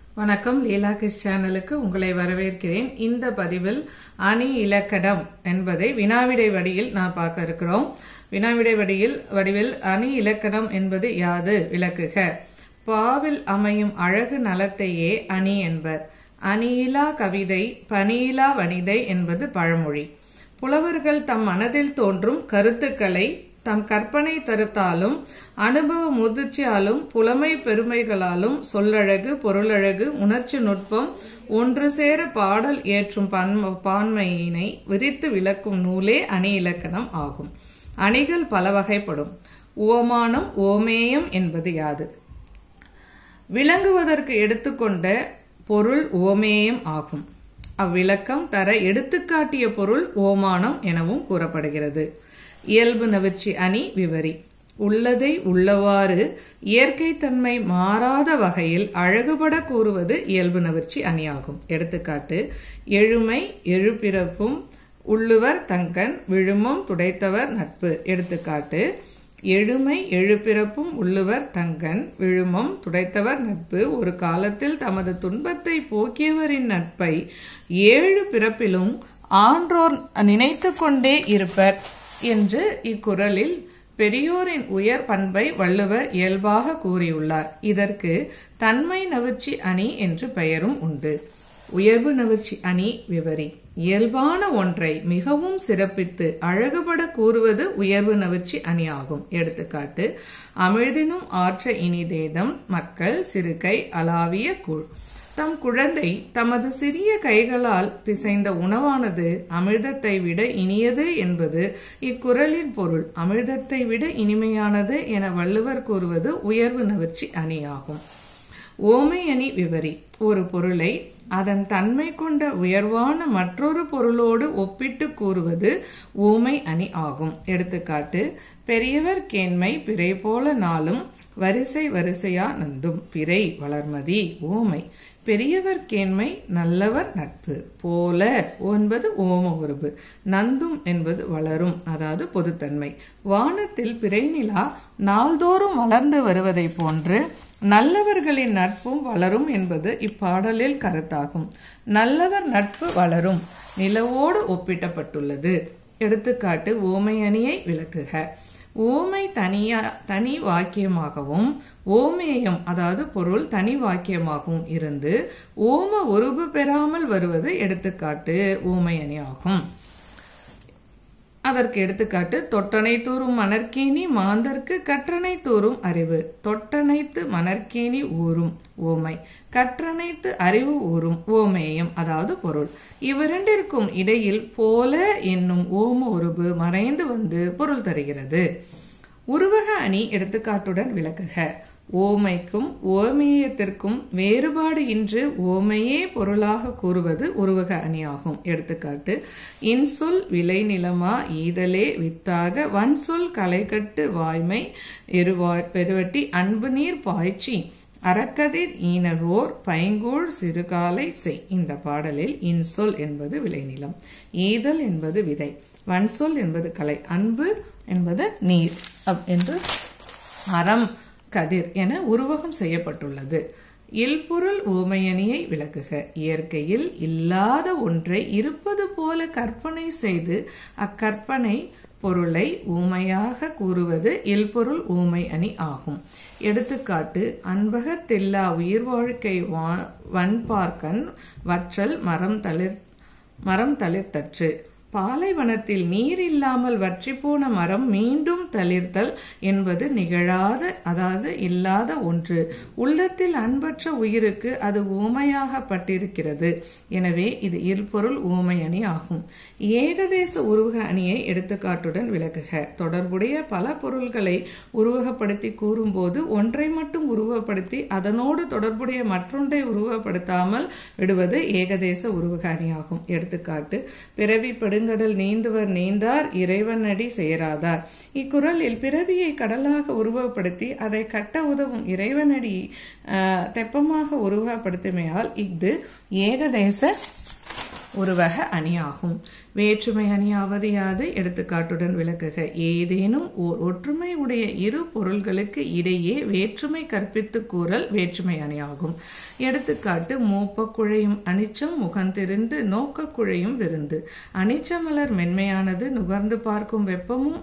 வணக்கம் லீலா கிஸ் சேனலுக்கு உங்களை வரவேற்கிறேன் இந்த பதிவில் அணி இலக்கணம் என்பதை வினாவிடை வடியில் நான் பார்க்க இருக்கிறோம் வினாவிடை வடியில் வடிவில் அணி இலக்கணம் என்பது யாது விளக்குக பாவில் அமையும் அழகு நலத்தையே அணி என்பர் அணியிலா கவிதை பணியிலா வனிதை என்பது பழமொழி புலவர்கள் தம் மனதில் தோன்றும் கருத்துக்களை தம் கற்பனை தருத்தாலும் அனுபவ முதிர்ச்சியாலும் புலமை பெருமைகளாலும் சொல்லழகு பொருளழகு உணர்ச்சி நுட்பம் ஒன்று சேர பாடல் ஏற்றும் பன்ம- பான்மையினை விரித்து விளக்கும் நூலே அணி இலக்கணம் ஆகும் அணிகள் பல வகைப்படும் உவமானம் ஓமேயம் என்பது யாது விளங்குவதற்கு எடுத்துக்கொண்ட பொருள் ஓமேயம் ஆகும் அவ்விளக்கம் தர எடுத்துக்காட்டிய பொருள் ஓமானம் எனவும் கூறப்படுகிறது இயல்பு நவிர்ச்சி அணி விவரி உள்ளதை உள்ளவாறு இயற்கை தன்மை மாறாத வகையில் அழகுபட கூறுவது இயல்பு நவிர்ச்சி அணியாகும் எடுத்துக்காட்டு எழுமை எழுபிறப்பும் உள்ளுவர் தங்கன் விழுமம் துடைத்தவர் நட்பு எடுத்துக்காட்டு எழுமை எழுபிறப்பும் உள்ளுவர் தங்கன் விழுமம் துடைத்தவர் நட்பு ஒரு காலத்தில் தமது துன்பத்தை போக்கியவரின் நட்பை ஏழு பிறப்பிலும் ஆன்றோர் நினைத்து கொண்டே இருப்பர் என்று இக்குறளில் பெரியோரின் உயர் பண்பை வள்ளுவர் இயல்பாக கூறியுள்ளார் இதற்கு தன்மை நவிர்ச்சி அணி என்று பெயரும் உண்டு உயர்வு நவிர்ச்சி அணி விவரி இயல்பான ஒன்றை மிகவும் சிறப்பித்து அழகுபட கூறுவது உயர்வு நவிர்ச்சி அணி ஆகும் எடுத்துக்காட்டு அமிழ்தினும் ஆற்ற இனிதேதம் மக்கள் சிறுகை அளாவிய கூழ் தம் குழந்தை தமது சிறிய கைகளால் பிசைந்த உணவானது அமிர்தத்தை விட இனியது என்பது இக்குறளின் பொருள் அமிர்தத்தை விட இனிமையானது என வள்ளுவர் கூறுவது உயர்வு நவிர்ச்சி அணியாகும் ஓமை அணி விவரி ஒரு பொருளை அதன் தன்மை கொண்ட உயர்வான மற்றொரு பொருளோடு ஒப்பிட்டு கூறுவது ஓமை அணி ஆகும் எடுத்துக்காட்டு பெரியவர் கேண்மை பிறை போல நாளும் வரிசை வரிசையா நந்தும் பிறை வளர்மதி ஓமை பெரியவர் கேண்மை நல்லவர் நட்பு போல என்பது ஓம உருபு நந்தும் என்பது வளரும் அதாவது பொதுத்தன்மை வானத்தில் பிறை நிலா நாள்தோறும் வளர்ந்து வருவதை போன்று நல்லவர்களின் நட்பும் வளரும் என்பது இப்பாடலில் கருத்தாகும் நல்லவர் நட்பு வளரும் நிலவோடு ஒப்பிட்டப்பட்டுள்ளது எடுத்துக்காட்டு ஓமை அணியை விளக்குக ஓமை தனியா தனி வாக்கியமாகவும் ஓமேயம் அதாவது பொருள் தனி வாக்கியமாகவும் இருந்து ஓம உருவு பெறாமல் வருவது எடுத்துக்காட்டு ஓமை அணி ஆகும் அதற்கு எடுத்துக்காட்டு தொட்டனை தூறும் மணற்கேணி மாந்தர்க்கு கற்றனை தூறும் அறிவு தொட்டனைத்து மணற்கேணி ஊறும் ஓமை கற்றனைத்து அறிவு ஊறும் ஓமேயம் அதாவது பொருள் இவ்விரண்டிற்கும் இடையில் போல என்னும் ஓம உருபு மறைந்து வந்து பொருள் தருகிறது உருவக அணி எடுத்துக்காட்டுடன் விளக்குக ஓமைக்கும் ஓமேயத்திற்கும் வேறுபாடு இன்று ஓமையே பொருளாக கூறுவது உருவக அணியாகும் எடுத்துக்காட்டு இன்சொல் விளைநிலமா ஈதலே வித்தாக வன்சொல் களைகட்டு வாய்மை எருவாய் பெருவட்டி அன்பு நீர் பாய்ச்சி அறக்கதிர் ஈனரோர் பைங்கூழ் சிறுகாலை செய் இந்த பாடலில் இன்சொல் என்பது விளைநிலம் ஈதல் என்பது விதை வன்சொல் என்பது கலை அன்பு என்பது நீர் அப் என்று அறம் கதிர் என உருவகம் செய்யப்பட்டுள்ளது இல்பொருள் ஊமையணியை விளக்குக இயற்கையில் இல்லாத ஒன்றை இருப்பது போல கற்பனை செய்து அக்கற்பனை பொருளை ஊமையாக கூறுவது இல்பொருள் ஊமை அணி ஆகும் எடுத்துக்காட்டு அன்பகத்தெல்லா உயிர் வாழ்க்கை வா- வன்பார்க்கன் வற்றல் மரம் தளிர் மரம் தளிர்த்தற்று பாலைவனத்தில் நீர் இல்லாமல் வற்றிப்போன மரம் மீண்டும் தளிர்த்தல் என்பது நிகழாத அதாவது இல்லாத ஒன்று உள்ளத்தில் அன்பற்ற உயிருக்கு அது ஊமையாகப்பட்டிருக்கிறது எனவே இது இருபொருள் ஊமை அணி ஆகும் ஏகதேச உருவக அணியை எடுத்துக்காட்டுடன் விளக்குக தொடர்புடைய பல பொருள்களை உருவகப்படுத்தி கூறும்போது ஒன்றை மட்டும் உருவகப்படுத்தி அதனோடு தொடர்புடைய மற்றொன்றை உருவகப்படுத்தாமல் விடுவது ஏகதேச உருவக அணியாகும் எடுத்துக்காட்டு பிறவி படுங்கடல் நீந்துவர் நீந்தார் இறைவனடி சேராதார் இக்குறளில் பிறவியை கடலாக உருவகப்படுத்தி அதை கட்ட உதவும் இறைவனடி ஆஹ், தெப்பமாக உருவகப்படுத்துமையால் இஃது ஏகதேச உருவக அணியாகும் வேற்றுமை அணியாவது யாது எடுத்துக்காட்டுடன் விளக்குக ஏதேனும் ஓர் ஒற்றுமை உடைய இரு பொருள்களுக்கு இடையே வேற்றுமை கற்பித்து கூறல் வேற்றுமை அணியாகும் எடுத்துக்காட்டு மோப்ப குழையும் அனிச்சம் முகந்திருந்து நோக்க குழையும் விருந்து அனிச்சமலர் மென்மையானது நுகர்ந்து பார்க்கும் வெப்பமும்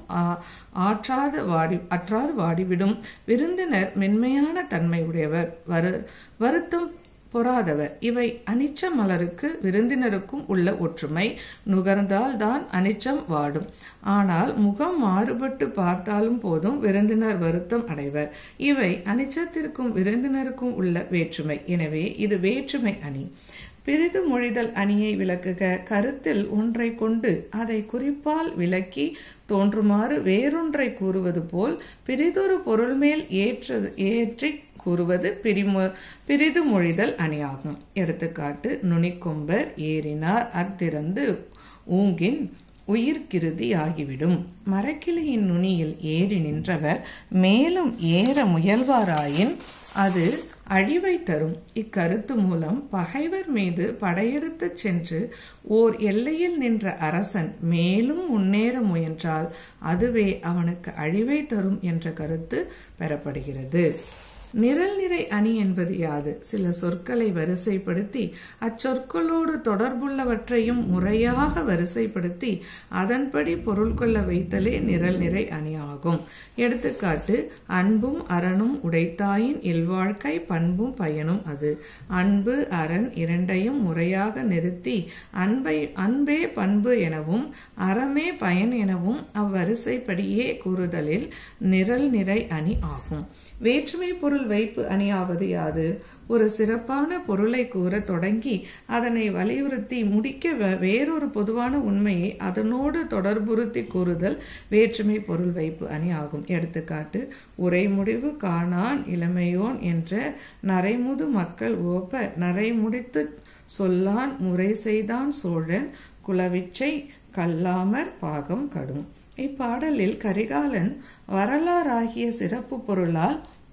ஆற்றாத வாடி அற்றாது வாடிவிடும் விருந்தினர் மென்மையான தன்மை உடையவர் வரு வருத்தம் பொறாதவர் இவை அனிச்ச மலருக்கு விருந்தினருக்கும் உள்ள ஒற்றுமை நுகர்ந்தால் தான் அனிச்சம் வாடும் ஆனால் முகம் மாறுபட்டு பார்த்தாலும் போதும் விருந்தினர் வருத்தம் அடைவர் இவை அனிச்சத்திற்கும் விருந்தினருக்கும் உள்ள வேற்றுமை எனவே இது வேற்றுமை அணி பிரிது மொழிதல் அணியை விளக்குக கருத்தில் ஒன்றை கொண்டு அதை குறிப்பால் விளக்கி தோன்றுமாறு வேறொன்றை கூறுவது போல் பிரிதொரு பொருள் மேல் ஏற்றது ஏற்றி கூறுவது பிரிமு பிரிது மொழிதல் அணியாகும் எடுத்துக்காட்டு நுனிக்கொம்பர் ஏறினார் அத்திறந்து ஊங்கின் உயிர்கிருதி ஆகிவிடும் மரக்கிளையின் நுனியில் ஏறி நின்றவர் மேலும் ஏற முயல்வாராயின் அது அழிவை தரும் இக்கருத்து மூலம் பகைவர் மீது படையெடுத்துச் சென்று ஓர் எல்லையில் நின்ற அரசன் மேலும் முன்னேற முயன்றால் அதுவே அவனுக்கு அழிவை தரும் என்ற கருத்து பெறப்படுகிறது நிரல் நிறை அணி என்பது யாது சில சொற்களை வரிசைப்படுத்தி அச்சொற்களோடு தொடர்புள்ளவற்றையும் முறையாக வரிசைப்படுத்தி அதன்படி பொருள் கொள்ள வைத்தலே நிரல் நிறை அணியாகும் எடுத்துக்காட்டு அன்பும் அறனும் உடைத்தாயின் இல்வாழ்க்கை பண்பும் பயனும் அது அன்பு அரண் இரண்டையும் முறையாக நிறுத்தி அன்பை அன்பே பண்பு எனவும் அறமே பயன் எனவும் அவ்வரிசைப்படியே கூறுதலில் நிரல் நிறை அணி ஆகும் வேற்றுமை பொருள் வைப்பு அணியாவது யாது ஒரு சிறப்பான பொருளை கூற தொடங்கி அதனை வலியுறுத்தி முடிக்க வேறொரு பொதுவான உண்மையை அதனோடு தொடர்புறுத்தி கூறுதல் வேற்றுமை பொருள் வைப்பு அணி ஆகும் எடுத்துக்காட்டு உரை முடிவு காணான் இளமையோன் என்ற நரைமுது மக்கள் ஓப்ப நரை முடித்து சொல்லான் முறை செய்தான் சோழன் குலவிச்சை கல்லாமற் பாகம் கடும் இப்பாடலில் கரிகாலன் வரலாறாகிய சிறப்பு பொருளால்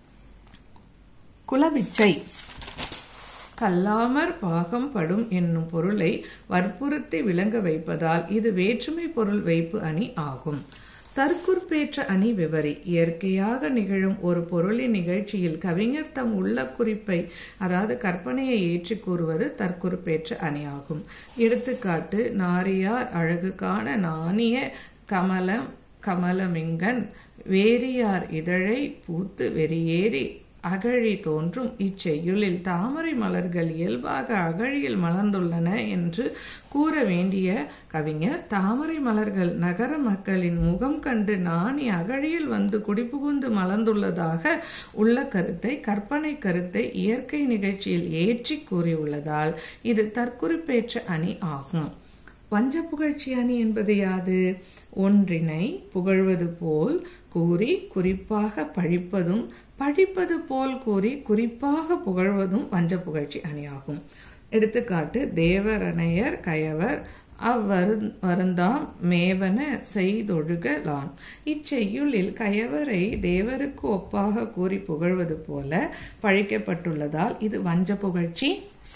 குலவிச்சை கல்லாமற் பாகம் படும் என்னும் பொருளை வற்புறுத்தி விளங்க வைப்பதால் இது வேற்றுமை பொருள் வைப்பு அணி ஆகும் தற்குறிப்பேற்ற அணி விவரி இயற்கையாக நிகழும் ஒரு பொருளின் நிகழ்ச்சியில் கவிஞர் தம் உள்ள குறிப்பை அதாவது கற்பனையை ஏற்றி கூறுவது தற்குறிப்பேற்ற அணியாகும் எடுத்துக்காட்டு நாரியார் அழகு காண நாணிய கமலம் கமலமிங்கன் வேரியார் இதழை பூத்து வெறியேறி அகழி தோன்றும் இச்செய்யுளில் தாமரை மலர்கள் இயல்பாக அகழியில் மலர்ந்துள்ளன என்று கூற வேண்டிய கவிஞர் தாமரை மலர்கள் நகர மக்களின் முகம் கண்டு நாணி அகழியில் வந்து குடிபுகுந்து மலர்ந்துள்ளதாக உள்ள கருத்தை கற்பனை கருத்தை இயற்கை நிகழ்ச்சியில் ஏற்றி கூறியுள்ளதால் இது தற்குறிப்பேற்ற அணி ஆகும் வஞ்ச புகழ்ச்சி அணி என்பது யாது ஒன்றினை புகழ்வது போல் கூறி குறிப்பாக பழிப்பதும் பழிப்பது போல் கூறி குறிப்பாக புகழ்வதும் வஞ்ச புகழ்ச்சி அணியாகும் எடுத்துக்காட்டு தேவரணையர் கயவர் அவ்வரு வருந்தாம் மேவன செய்தொழுகலான் இச்செய்யுளில் கயவரை தேவருக்கு ஒப்பாக கூறி புகழ்வது போல பழிக்கப்பட்டுள்ளதால் இது வஞ்ச புகழ்ச்சி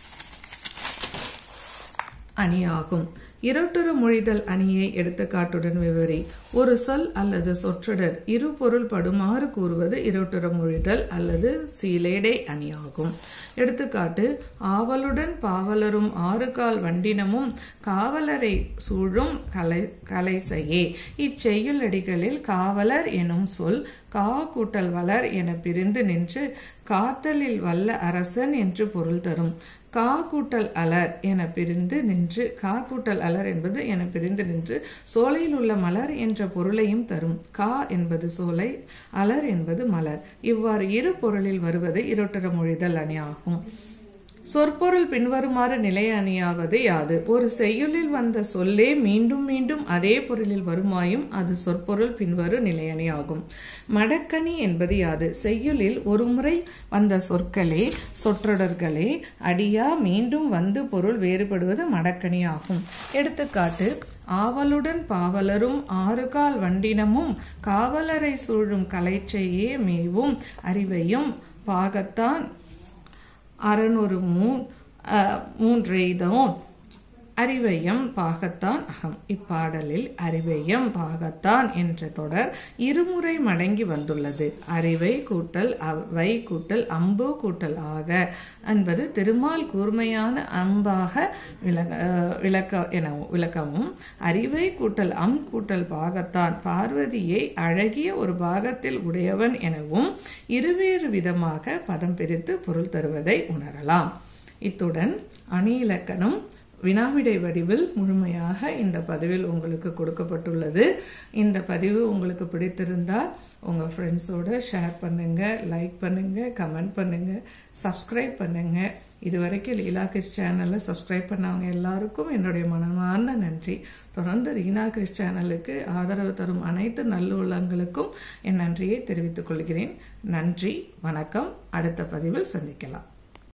அணியாகும் இரட்டுற மொழிதல் அணியை எடுத்துக்காட்டுடன் விவரி ஒரு சொல் அல்லது சொற்றொடர் இரு பொருள் படுமாறு கூறுவது இரட்டுற மொழிதல் அல்லது சீலேடை அணியாகும் எடுத்துக்காட்டு ஆவலுடன் பாவலரும் ஆறு கால் வண்டினமும் காவலரை சூழும் கலை கலைசையே இச்செய்யுள்ளடிகளில் காவலர் எனும் சொல் கா கூட்டல் வளர் என பிரிந்து நின்று காத்தலில் வல்ல அரசன் என்று பொருள் தரும் கா கூட்டல் அலர் என பிரிந்து நின்று கா கூட்டல் அலர் என்பது என பிரிந்து நின்று சோலையில் உள்ள மலர் என்ற பொருளையும் தரும் கா என்பது சோலை அலர் என்பது மலர் இவ்வாறு இரு பொருளில் வருவது இரட்டர மொழிதல் அணி ஆகும் சொற்பொருள் பின்வருமாறு நிலை அணியாவது யாது ஒரு செய்யுளில் வந்த சொல்லே மீண்டும் மீண்டும் அதே பொருளில் வருமாயும் அது சொற்பொருள் பின்வரு நிலையணி ஆகும் மடக்கணி என்பது யாது செய்யுளில் ஒருமுறை வந்த சொற்களே சொற்றொடர்களே அடியா மீண்டும் வந்து பொருள் வேறுபடுவது மடக்கணி ஆகும் எடுத்துக்காட்டு ஆவலுடன் பாவலரும் ஆறுகால் வண்டினமும் காவலரை சூழும் கலைச்சையே மேவும் அறிவையும் பாகத்தான் அறநூறு மூன் மூன்றெய்தோன் அறிவையம் பாகத்தான் அகம் இப்பாடலில் அறிவையம் பாகத்தான் என்ற தொடர் இருமுறை மடங்கி வந்துள்ளது அறிவை கூட்டல் அவை கூட்டல் அம்பு கூட்டல் ஆக என்பது திருமால் கூர்மையான அம்பாக விளக்க விளக்க என விளக்கவும் அறிவை கூட்டல் அம் கூட்டல் பாகத்தான் பார்வதியை அழகிய ஒரு பாகத்தில் உடையவன் எனவும் இருவேறு விதமாக பதம் பிரித்து பொருள் தருவதை உணரலாம் இத்துடன் அணி இலக்கணம் வினாவிடை வடிவில் முழுமையாக இந்த பதிவில் உங்களுக்கு கொடுக்கப்பட்டுள்ளது இந்த பதிவு உங்களுக்கு பிடித்திருந்தால் உங்கள் ஃப்ரெண்ட்ஸோட ஷேர் பண்ணுங்க லைக் பண்ணுங்க கமெண்ட் பண்ணுங்க சப்ஸ்கிரைப் பண்ணுங்க இதுவரைக்கும் லீலா கிறிஸ் சேனலை சப்ஸ்கிரைப் பண்ணவங்க எல்லாருக்கும் என்னுடைய மனமார்ந்த நன்றி தொடர்ந்து ரீனா கிறிஸ் சேனலுக்கு ஆதரவு தரும் அனைத்து நல்லுள்ளங்களுக்கும் என் நன்றியை தெரிவித்துக் கொள்கிறேன் நன்றி வணக்கம் அடுத்த பதிவில் சந்திக்கலாம்